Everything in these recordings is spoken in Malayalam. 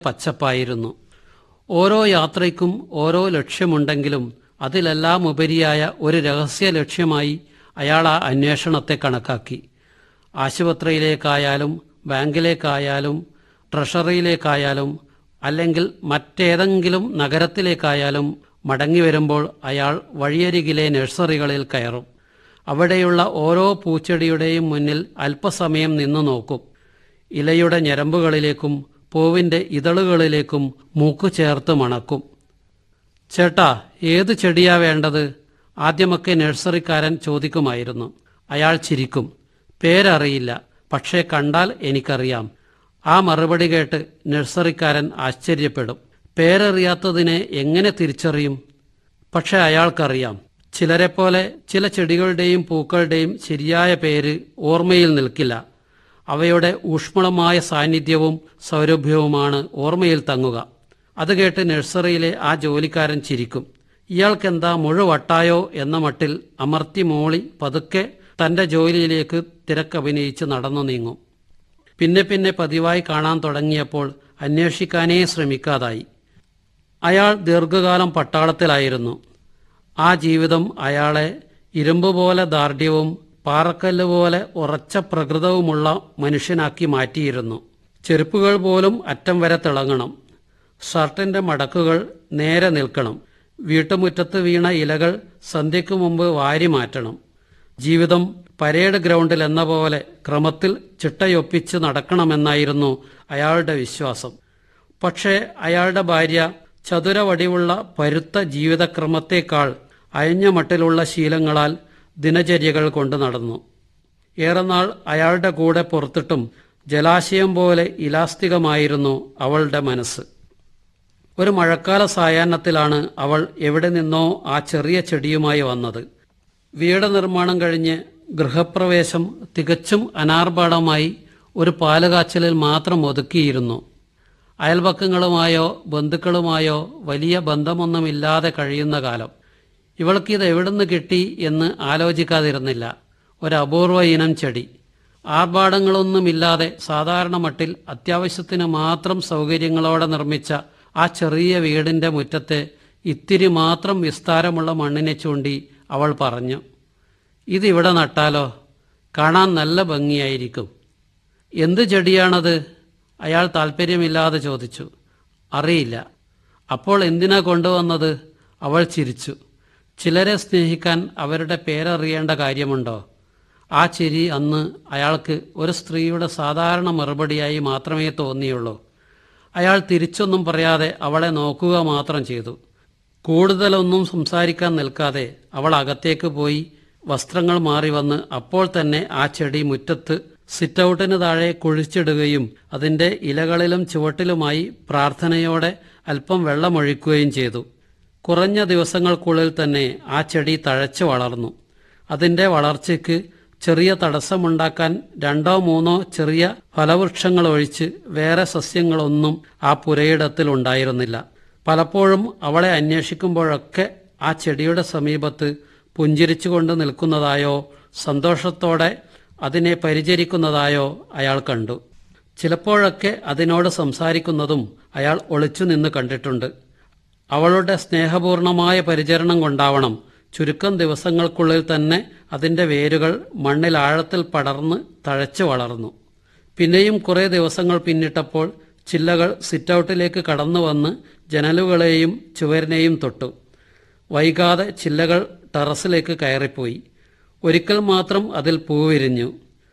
പച്ചപ്പായിരുന്നു ഓരോ യാത്രയ്ക്കും ഓരോ ലക്ഷ്യമുണ്ടെങ്കിലും അതിലെല്ലാം ഉപരിയായ ഒരു രഹസ്യ ലക്ഷ്യമായി അയാൾ ആ അന്വേഷണത്തെ കണക്കാക്കി ആശുപത്രിയിലേക്കായാലും ബാങ്കിലേക്കായാലും ട്രഷറിയിലേക്കായാലും അല്ലെങ്കിൽ മറ്റേതെങ്കിലും നഗരത്തിലേക്കായാലും മടങ്ങി വരുമ്പോൾ അയാൾ വഴിയരികിലെ നഴ്സറികളിൽ കയറും അവിടെയുള്ള ഓരോ പൂച്ചെടിയുടെയും മുന്നിൽ അല്പസമയം നിന്നു നോക്കും ഇലയുടെ ഞരമ്പുകളിലേക്കും പൂവിന്റെ ഇതളുകളിലേക്കും മൂക്കു ചേർത്ത് മണക്കും ചേട്ടാ ഏത് ചെടിയാ വേണ്ടത് ആദ്യമൊക്കെ നഴ്സറിക്കാരൻ ചോദിക്കുമായിരുന്നു അയാൾ ചിരിക്കും പേരറിയില്ല പക്ഷേ കണ്ടാൽ എനിക്കറിയാം ആ മറുപടി കേട്ട് നഴ്സറിക്കാരൻ ആശ്ചര്യപ്പെടും പേരറിയാത്തതിനെ എങ്ങനെ തിരിച്ചറിയും പക്ഷെ അയാൾക്കറിയാം ചിലരെപ്പോലെ ചില ചെടികളുടെയും പൂക്കളുടെയും ശരിയായ പേര് ഓർമ്മയിൽ നിൽക്കില്ല അവയുടെ ഊഷ്മളമായ സാന്നിധ്യവും സൗരഭ്യവുമാണ് ഓർമ്മയിൽ തങ്ങുക അത് കേട്ട് നഴ്സറിയിലെ ആ ജോലിക്കാരൻ ചിരിക്കും ഇയാൾക്കെന്താ മുഴുവട്ടായോ എന്ന മട്ടിൽ അമർത്തി മോളി പതുക്കെ തന്റെ ജോലിയിലേക്ക് തിരക്കഭിനയിച്ച് നടന്നു നീങ്ങും പിന്നെ പിന്നെ പതിവായി കാണാൻ തുടങ്ങിയപ്പോൾ അന്വേഷിക്കാനേ ശ്രമിക്കാതായി അയാൾ ദീർഘകാലം പട്ടാളത്തിലായിരുന്നു ആ ജീവിതം അയാളെ ഇരുമ്പ് പോലെ ദാർഢ്യവും പാറക്കല്ല് പോലെ ഉറച്ച പ്രകൃതവുമുള്ള മനുഷ്യനാക്കി മാറ്റിയിരുന്നു ചെരുപ്പുകൾ പോലും അറ്റം വരെ തിളങ്ങണം ഷർട്ടിന്റെ മടക്കുകൾ നേരെ നിൽക്കണം വീട്ടുമുറ്റത്ത് വീണ ഇലകൾ സന്ധ്യയ്ക്കു മുമ്പ് വാരി മാറ്റണം ജീവിതം പരേഡ് ഗ്രൗണ്ടിൽ എന്ന പോലെ ക്രമത്തിൽ ചിട്ടയൊപ്പിച്ച് നടക്കണമെന്നായിരുന്നു അയാളുടെ വിശ്വാസം പക്ഷേ അയാളുടെ ഭാര്യ ചതുരവടിവുള്ള പരുത്ത ജീവിതക്രമത്തേക്കാൾ അയഞ്ഞ മട്ടിലുള്ള ശീലങ്ങളാൽ ദിനചര്യകൾ കൊണ്ടു നടന്നു ഏറെ നാൾ അയാളുടെ കൂടെ പുറത്തിട്ടും ജലാശയം പോലെ ഇലാസ്തികമായിരുന്നു അവളുടെ മനസ്സ് ഒരു മഴക്കാല സായാഹ്നത്തിലാണ് അവൾ എവിടെ നിന്നോ ആ ചെറിയ ചെടിയുമായി വന്നത് വീട് നിർമ്മാണം കഴിഞ്ഞ് ഗൃഹപ്രവേശം തികച്ചും അനാർഭാടമായി ഒരു പാലുകാച്ചലിൽ മാത്രം ഒതുക്കിയിരുന്നു അയൽപക്കങ്ങളുമായോ ബന്ധുക്കളുമായോ വലിയ ബന്ധമൊന്നുമില്ലാതെ കഴിയുന്ന കാലം ഇവൾക്കിത് എവിടുന്ന് കിട്ടി എന്ന് ആലോചിക്കാതിരുന്നില്ല ഒരു അപൂർവ ഇനം ചെടി ആർഭാടങ്ങളൊന്നുമില്ലാതെ സാധാരണ മട്ടിൽ അത്യാവശ്യത്തിന് മാത്രം സൗകര്യങ്ങളോടെ നിർമ്മിച്ച ആ ചെറിയ വീടിന്റെ മുറ്റത്തെ ഇത്തിരി മാത്രം വിസ്താരമുള്ള മണ്ണിനെ ചൂണ്ടി അവൾ പറഞ്ഞു ഇതിവിടെ നട്ടാലോ കാണാൻ നല്ല ഭംഗിയായിരിക്കും എന്ത് ചെടിയാണത് അയാൾ താല്പര്യമില്ലാതെ ചോദിച്ചു അറിയില്ല അപ്പോൾ എന്തിനാ കൊണ്ടുവന്നത് അവൾ ചിരിച്ചു ചിലരെ സ്നേഹിക്കാൻ അവരുടെ പേരറിയേണ്ട കാര്യമുണ്ടോ ആ ചിരി അന്ന് അയാൾക്ക് ഒരു സ്ത്രീയുടെ സാധാരണ മറുപടിയായി മാത്രമേ തോന്നിയുള്ളൂ അയാൾ തിരിച്ചൊന്നും പറയാതെ അവളെ നോക്കുക മാത്രം ചെയ്തു കൂടുതലൊന്നും സംസാരിക്കാൻ നിൽക്കാതെ അവൾ അകത്തേക്ക് പോയി വസ്ത്രങ്ങൾ മാറി വന്ന് അപ്പോൾ തന്നെ ആ ചെടി മുറ്റത്ത് സിറ്റൌട്ടിന് താഴെ കുഴിച്ചിടുകയും അതിന്റെ ഇലകളിലും ചുവട്ടിലുമായി പ്രാർത്ഥനയോടെ അല്പം വെള്ളമൊഴിക്കുകയും ചെയ്തു കുറഞ്ഞ ദിവസങ്ങൾക്കുള്ളിൽ തന്നെ ആ ചെടി തഴച്ചു വളർന്നു അതിന്റെ വളർച്ചയ്ക്ക് ചെറിയ തടസ്സമുണ്ടാക്കാൻ രണ്ടോ മൂന്നോ ചെറിയ ഫലവൃക്ഷങ്ങൾ ഒഴിച്ച് വേറെ സസ്യങ്ങളൊന്നും ആ പുരയിടത്തിൽ ഉണ്ടായിരുന്നില്ല പലപ്പോഴും അവളെ അന്വേഷിക്കുമ്പോഴൊക്കെ ആ ചെടിയുടെ സമീപത്ത് പുഞ്ചിരിച്ചുകൊണ്ട് നിൽക്കുന്നതായോ സന്തോഷത്തോടെ അതിനെ പരിചരിക്കുന്നതായോ അയാൾ കണ്ടു ചിലപ്പോഴൊക്കെ അതിനോട് സംസാരിക്കുന്നതും അയാൾ ഒളിച്ചു നിന്ന് കണ്ടിട്ടുണ്ട് അവളുടെ സ്നേഹപൂർണമായ പരിചരണം കൊണ്ടാവണം ചുരുക്കം ദിവസങ്ങൾക്കുള്ളിൽ തന്നെ അതിന്റെ വേരുകൾ മണ്ണിൽ ആഴത്തിൽ പടർന്ന് തഴച്ചു വളർന്നു പിന്നെയും കുറേ ദിവസങ്ങൾ പിന്നിട്ടപ്പോൾ ചില്ലകൾ സിറ്റൌട്ടിലേക്ക് കടന്നു വന്ന് ജനലുകളെയും ചുവരിനെയും തൊട്ടു വൈകാതെ ചില്ലകൾ ടെറസിലേക്ക് കയറിപ്പോയി ഒരിക്കൽ മാത്രം അതിൽ പൂവിരിഞ്ഞു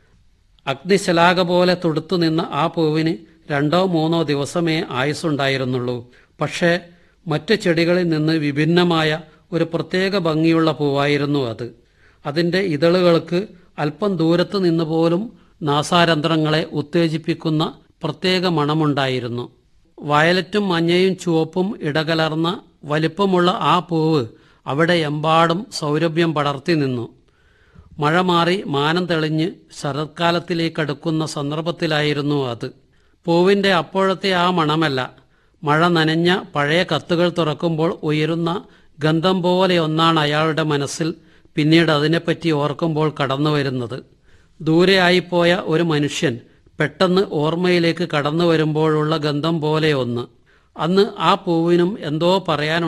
അഗ്നിശലാക പോലെ തുടുത്തു നിന്ന ആ പൂവിന് രണ്ടോ മൂന്നോ ദിവസമേ ആയുസ്സുണ്ടായിരുന്നുള്ളൂ പക്ഷേ മറ്റു ചെടികളിൽ നിന്ന് വിഭിന്നമായ ഒരു പ്രത്യേക ഭംഗിയുള്ള പൂവായിരുന്നു അത് അതിന്റെ ഇതളുകൾക്ക് അല്പം ദൂരത്ത് നിന്ന് പോലും നാസാരന്ധ്രങ്ങളെ ഉത്തേജിപ്പിക്കുന്ന പ്രത്യേക മണമുണ്ടായിരുന്നു വയലറ്റും മഞ്ഞയും ചുവപ്പും ഇടകലർന്ന വലിപ്പമുള്ള ആ പൂവ് അവിടെ എമ്പാടും സൗരഭ്യം പടർത്തി നിന്നു മഴ മാറി മാനം തെളിഞ്ഞ് ശരത്കാലത്തിലേക്കടുക്കുന്ന സന്ദർഭത്തിലായിരുന്നു അത് പൂവിന്റെ അപ്പോഴത്തെ ആ മണമല്ല മഴ നനഞ്ഞ പഴയ കത്തുകൾ തുറക്കുമ്പോൾ ഉയരുന്ന ഗന്ധം പോലെ ഒന്നാണ് അയാളുടെ മനസ്സിൽ പിന്നീട് അതിനെപ്പറ്റി ഓർക്കുമ്പോൾ കടന്നു വരുന്നത് ദൂരെയായിപ്പോയ ഒരു മനുഷ്യൻ പെട്ടെന്ന് ഓർമ്മയിലേക്ക് കടന്നു വരുമ്പോഴുള്ള ഗന്ധം പോലെ ഒന്ന് അന്ന് ആ പൂവിനും എന്തോ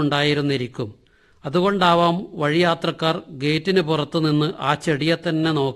പറയാനുണ്ടായിരുന്നിരിക്കും അതുകൊണ്ടാവാം വഴിയാത്രക്കാർ ഗേറ്റിന് പുറത്തുനിന്ന് ആ ചെടിയെ തന്നെ നോക്കി